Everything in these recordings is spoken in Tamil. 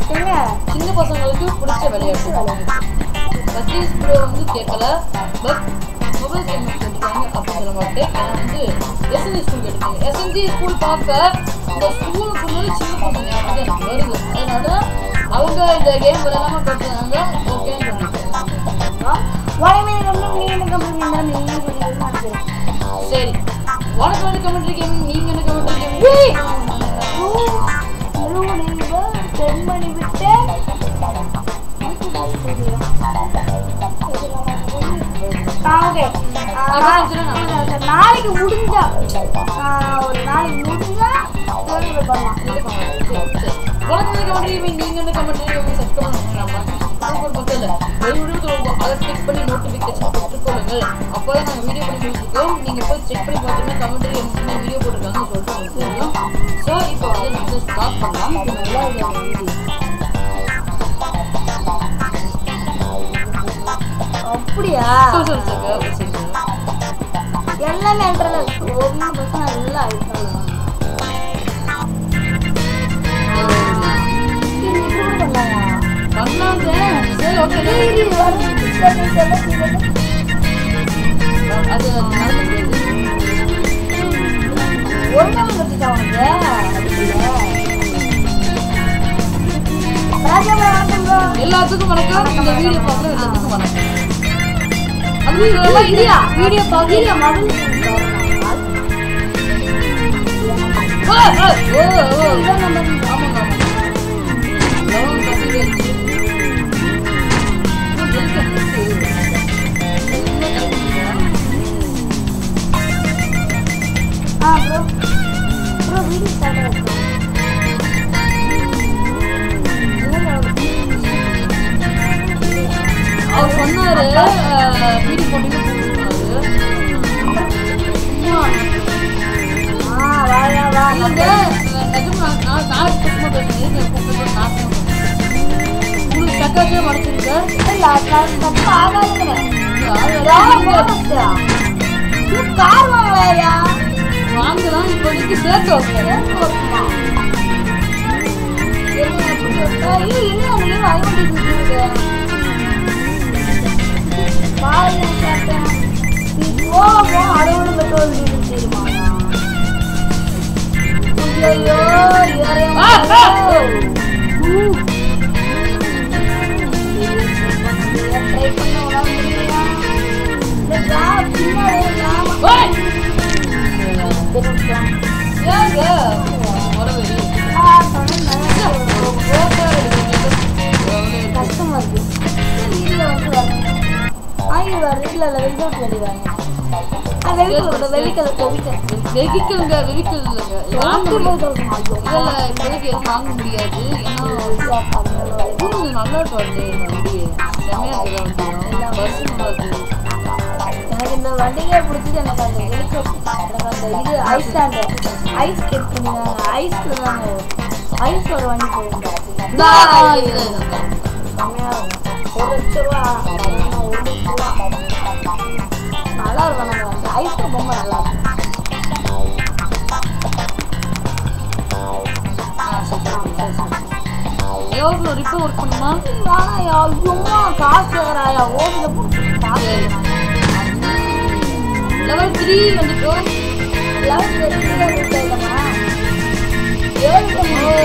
என்ன சின்ன பசங்களுக்கு பிடிச்ச விளையாட்டு சதீஷ் ப்ரோ வந்து கேட்கல பட் மொபைல் கேம் கேட்டுக்காங்க அப்படி சொல்ல மாட்டேன் ஏன்னா வந்து எஸ்என்ஜி ஸ்கூல் கேட்டுக்காங்க எஸ்என்ஜி ஸ்கூல் பார்க்க இந்த ஸ்கூல் சொன்னாலும் சின்ன பசங்க ஞாபகம் எனக்கு வருது அதனால அவங்க இந்த கேம் விளையாடாம கட்டுறாங்க ஓகேன்னு சொல்லிட்டேன் உடனே கம்பெனி நீ என்ன கம்பெனி இருந்தாலும் நீ சொல்லிடுறது சரி உனக்கு வந்து கமெண்ட்ரி கேமிங் நீங்க என்ன commentary gaming hello neighbour sent பண்ணி விட்டேன் ஆ, okay. ஆ, அதான் சொல்லுங்க. நாளைக்கு முடிஞ்சா ஆ, ஒரு நாளைக்கு முடிஞ்சா சொல்லுங்க பண்ணலாம் உனக்கு வந்து கமெண்ட்ரி கேமிங் நீங்க என்ன கமெண்ட்ரி கேமிங் சப்ஸ்கிரைப் பண்ணலாமா சூப்பர் மக்கள் வெளியுறவு அதை கிளிக் பண்ணி நோட்டிஃபிகேஷன் பெற்றுக்கொள்ளுங்கள் அப்போதான் நாங்கள் வீடியோ பண்ணி முடிச்சிருக்கோம் நீங்கள் போய் செக் பண்ணி பார்த்தீங்கன்னா கமெண்ட்ரி என்ன வீடியோ போட்டிருக்காங்கன்னு சொல்லிட்டு உங்களுக்கு தெரியும் ஸோ இப்போ வந்து நம்ம ஸ்டார்ட் பண்ணலாம் இப்போ நல்லா வீடியோ அப்படியா சரி சரி சரி சரி சரி எல்லாமே என்ட்ரல ஒன்றும் பிரச்சனை இல்லை ஆயிடுச்சு பண்ணாங்க சரி ஓகே அது நடந்து ஒரு நாள் கட்டிட்டா உனக்கு அதுக்குள்ள. ராஜாபுரம் வணக்கம் bro. எல்லாத்துக்கும் வணக்கம் இந்த வீடியோ பார்க்குற எல்லாத்துக்கும் வணக்கம் அது இல்ல, இது இல்லையா? வீடியோ பா- வீடியோ மொபைல் ஓ ஓ ஓ ஓ இதான் நம்ம ஆமாங்க ஆமாங்க லவன் கம்மியாக இருக்கு ஆ ப்ரோ ப்ரோ வீடியோ ஸ்டார்ட் ஆயிடுச்சு அவர் சொன்னாரு வீடு போட்டீங்க ஆ வாயா வா நீங்க நிஜமா நான் நாளைக்கு சும்மா பேசுறேன் உங்களுக்கு சக்காச்சே மறைச்சிருக்க இல்ல அது தப்பு ஆகாதுங்கிறேன் கார் வாங்கலையா வாங்கலாம் இப்போதைக்கு சேர்த்து வைப்போம் ஓய்! ஏங்க வரவேலி கஷ்டமா இருக்கு வீட்டுல வந்து வரணும் ஆகி வர இல்ல இல்ல வெளிநாட்டு வழி வாங்க வெள்ளிக்கலர் வெள்ளிக்கலர் வெள்ளிக்கலர் வெஹிக்கிள்ங்க வெஹிக்கிள் இல்லைங்க வாங்க முடியாது இல்ல இப்போதைக்கு எதுவும் வாங்க முடியாது ஏன்னா ஊருங்க நல்லா இருக்கு வண்டி வண்டி செமையா இருக்கு வண்டி பஸ் நல்லா இருக்கு எனக்கு இந்த வண்டியே பிடிச்சது எனக்கு அந்த ஹெலிகாப்டர் எனக்கு அந்த இது ஐஸ் ஸ்டாண்டு ஐஸ் கெட் பண்ணிருந்தாங்க ஐஸ்ல தாங்க ஐஸ் ஒரு வண்டி போயிருந்தேன் இந்தா, இது செம்மையா இருக்கும் ஒரு லட்ச ரூபா பதினொன்று, ஒரு லட்ச ரூபா நல்லா இருக்கும் நம்ம வந்து ஐஸ்ல பொம்மை நல்லா இருக்கும் ஆ, சரி, சரி, சரி, சரி. எவ்வளோ ரிப்பேர் ஒர்க் பண்ணுமா ஆனா ஐயோம்மா காசு கேட்குறாயா ஓட்டுல போட்டு காசு கேட்குறாங்க லெவல் த்ரீ வந்துட்டோம் லெவல் தெரியுமா ஏழு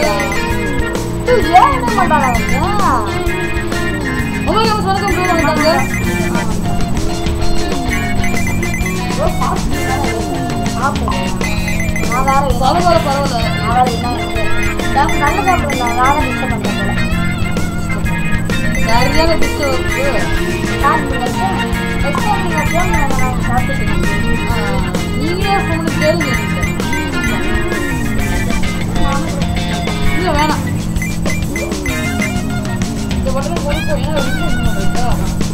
ஏழு மாட்டாங்க மொபைல் கேம்ஸ் வணக்கம் ப்ரோ வந்தாங்க நான் வேற என்ன பரவாயில்ல பரவாயில்ல நான் வேற என்ன நான் நல்ல சாப்பிடுறேன் நான் வேற மிஸ் பண்ணுறேன் போல சரியான பிஸ்ட் ஒர்க்கு நான் நினைச்சேன் நெக்ஸ்ட் டைம் நீங்கள் ஃபோன் பண்ணுங்க நான் சாப்பிட்டுக்கிறேன் நீங்களே ஃபோனுக்கு கேளுங்க இல்லை வேணாம் இந்த பட்டன் கொடுப்போம் ஏன்னா ரொம்ப இருக்கா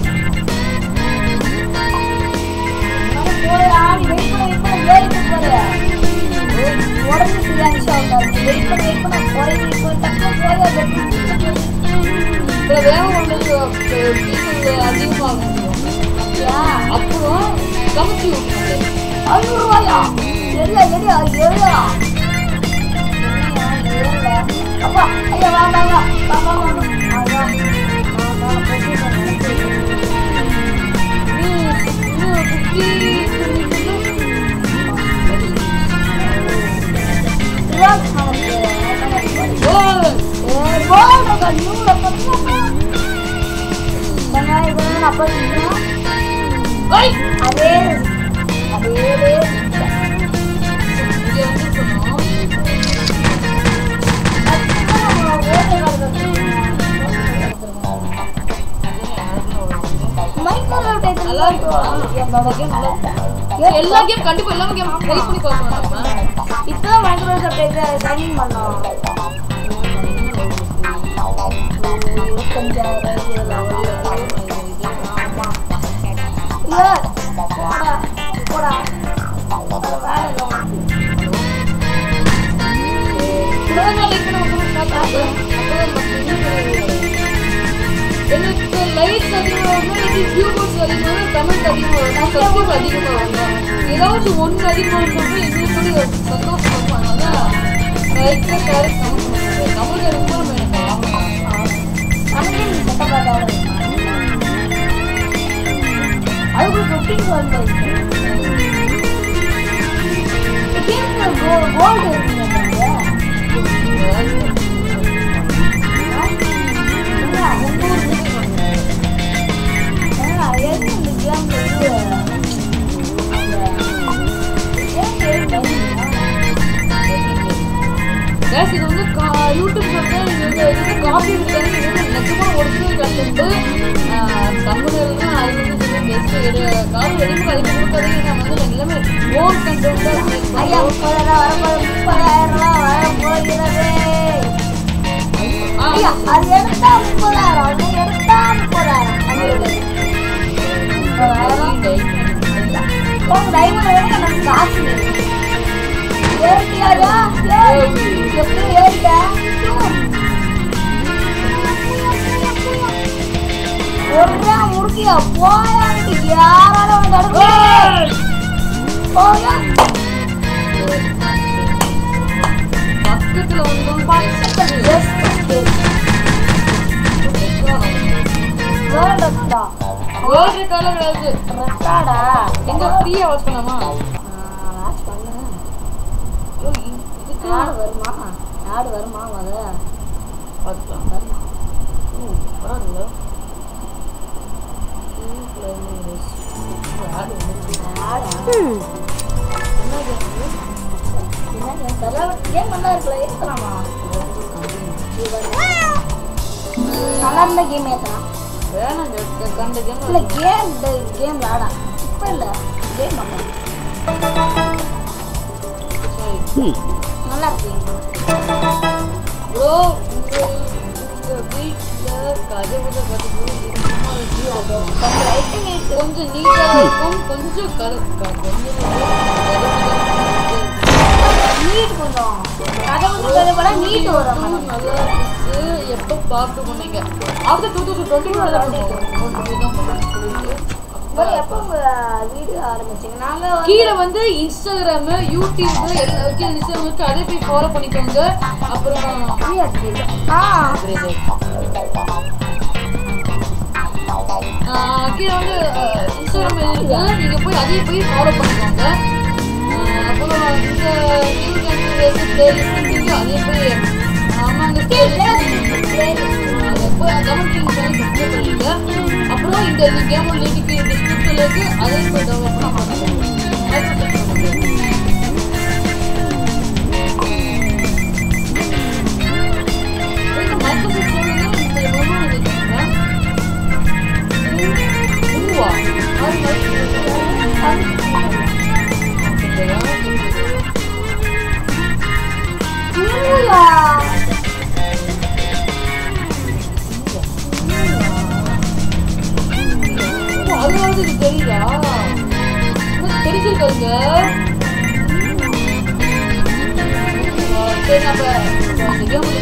போயா நீ வெயிட் பண்ண வெயிட் பண்ண ஏறிட்டு போறியா உடம்பு சரியா நிமிஷம் ஆகாது வெயிட் பண்ண வெயிட் பண்ண போய் இப்போ டக்குனு போயா இப்போ வேகம் உங்களுக்கு டீசல் அதிகமாகும் அப்புறம் கமுத்தி விட்டுருங்க ஐநூறு ரூபாயா எரியா எரியா எரியா அப்பா ஐயா வா வா வா வா வா வா நல்லா இருக்குமா அந்த கேம் நல்லா இருக்கும் எல்லா கேம் கண்டிப்பா எல்லா கேம் ட்ரை பண்ணி பார்க்கணும் நம்ம இப்பதான் மைக்ரோசாஃப்ட் இதை சைன் பண்ணோம் இருபத்தஞ்சாயிரம் இதுல ஒரு ஆமா. இல்ல, போடா, போடா. வேலை இல்லை உனக்கு. முதல் நாள் இப்ப நம்ம கூட start ஆகும். அப்பதான் நமக்கு இது கிடையாது. எனக்கு லைக்ஸ் அதிகமாக வரும் எனக்கு வியூவர்ஸ் அதிகமாக வரும் கமெண்ட் அதிகமாக வரும் சப்ஸ்கிரைப் அதிகமாக வரும் ஏதாச்சும் ஒன்று அதிகமாக இருந்தாலும் எங்களுக்கு வந்து ஒரு சந்தோஷம் இருக்கும் அதனால லைக்ஸ் ஷேர் கமெண்ட் பண்ணுங்க கமெண்ட் ரொம்ப நம்ம எனக்கு ஆகணும் நமக்கே நீ சட்டை பார்த்தா கூட இருக்குமா? அதுக்கு ஃபிஃப்டீன் வந்து கோல்டு இருக்குங்க கேஸ் இது வந்து கா யூடியூப் வந்து இது வந்து இது வந்து காப்பி இருக்காது இது வந்து நிஜமாக ஒரிஜினல் கண்டென்ட்டு தமிழில் தான் அது வந்து இது பெஸ்ட்டு இது காப்பி எடுக்க அதிகம் கொடுக்காதீங்க நம்ம வந்து எல்லாமே ஓன் கண்டென்ட் தான் ஐயா முப்பதாயிரம் வரப்போது முப்பதாயிரம் ரூபாய் வரப்போகிறது ஐயா அது எடுத்தா முப்பதாயிரம் அது எடுத்தா முப்பதாயிரம் முப்பதாயிரம் உங்க டைமண்ட் எடுக்க எனக்கு காசு இல்லை. ஏறிட்டியாடா? ஏறி. எப்படி ஏறிட்ட? ஒரே முறுக்கியா போயாண்டி யாரால வந்து அடுக்க போயா பக்கத்தில் வந்து பக்கத்துல just escape. World ரெக்கார்டா? வேர்ல்டு காலம் கிடையாது ரெக்கார்டா? எங்க ஃப்ரீயாக வாட்ச் பண்ணலாமா ஆ, watch பண்ணு. ஐயோ, இ- இதுக்கு நாடு வருமா நாடு வருமா முத பார்த்துக்கலாம் வருமா ம், பரவாயில்ல ஆடு வந்து நாடா என்ன game இது? என்ன game? தெரியல. game நல்லா இருக்குல்ல, ஏத்தலாமா? நல்லா இருந்த கேம் ஏத்தலாம் வேணாம் இந்த கண்ட கேம் இல்ல கேம் கேம் விளாடா இப்ப இல்ல கேம் பண்ணலாம் நல்லா இருக்கு ப்ரோ உங்க வீட்டில் கதை உதை கொஞ்சம் ரைட்டிங் இருக்கு கொஞ்சம் நீட்டாக இருக்கும் கொஞ்சம் கரு க- கொஞ்சம் நீட் கொஞ்சம் கதவு கதை கூட நீட் வரும் கரு- நல்லா இருந்துச்சு எப்போ பார்க்க போனீங்க after two thousand twenty one தான் சொல்லிட்டு இப்போ எப்போ உங்க வீடியோ ஆரம்பிச்சீங்க நாங்க வந்து- கீழே வந்து இன்ஸ்டாகிராம் யூடியூப் எல்லா கீழே இன்ஸ்டாகிராம் இருக்கு அதை போய் ஃபாலோ பண்ணிக்கோங்க அப்புறம் ஆ ஆஹ் கீழே வந்து ஆஹ் இன்ஸ்டாகிராம் இருக்கு நீங்க போய் அதையும் போய் ஃபாலோ பண்ணிக்கோங்க ஆஹ் அப்புறம் இந்த நியூ கண்ட்ரி பிளேலிஸ்ட் இருக்கு அதையும் போய் ஆமா அந்த அதை போய் கமெண்ட் பண்ணி சப்ஸ்கிரைப் பண்ணிடுங்க அப்புறம் இந்த இந்த கேமோட லிங்க் டிஸ்கிரிப்ஷன்ல இருக்கு அதையும் போய் டவுன்லோட் பண்ணி பார்த்துக்கோங்க மைக்ரோசாஃப்ட் பண்ணுங்க இந்த மைக்ரோசாஃப்ட் சொல்லுங்க இந்த மெமோ நினைக்கிறேன் உருவா அது ஊயா. அதாவது இது தெரியுதா உங்களுக்கு தெரிஞ்சிருக்காங்க சரி நம்ம இந்த கேம்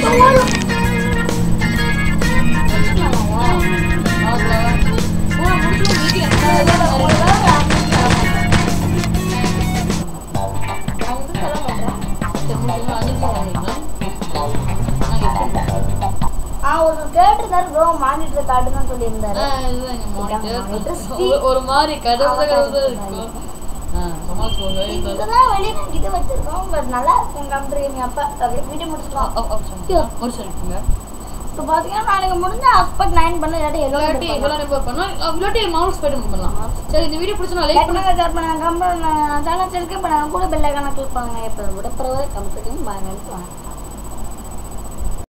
நான் வந்து சொல்ல மாட்டேன். ஆ, ஒரு கேட்டிருந்தாரு ப்ரோ மானிட்டர் காட்டுங்கன்னு சொல்லியிருந்தாரு ஒரு மாதிரி கதை கதை இருக்கும் ஆ, சமாளிச்சுக்கோங்க இந்த- இதுதான் வெளியே நாங்க இது வச்சிருக்கோம் பட் நல்லா இருக்கும் கம்பெனி அப்ப வீடியோ முடிச்சுக்கலாம் அப்- அப் சொல்லுங்க. ஒரு சொல்லிட்டுங்க இப்போ பார்த்தீங்கன்னா நாளைக்கு முடிஞ்சா ஹஸ்பண்ட் நைன் பண்ண இல்லாட்டி இல்லாட்டி எல்லோ எவ்வளோ நேரம் பண்ணலாம் இல்லாட்டி மவுஸ் ஸ்பைடர் பண்ணலாம் சரி இந்த வீடியோ பிடிச்சா லைக் பண்ணுங்க பண்ணுங்க ஷேர் பண்ணுங்க கம்பெனி சேனல் சப்ஸ்கிரைப் பண்ணுங்க கூட பெல் ஐக்கான கிளிக் பண்ணுங்க இப்போ விடப்புறவே கம்பெனி பாருங்க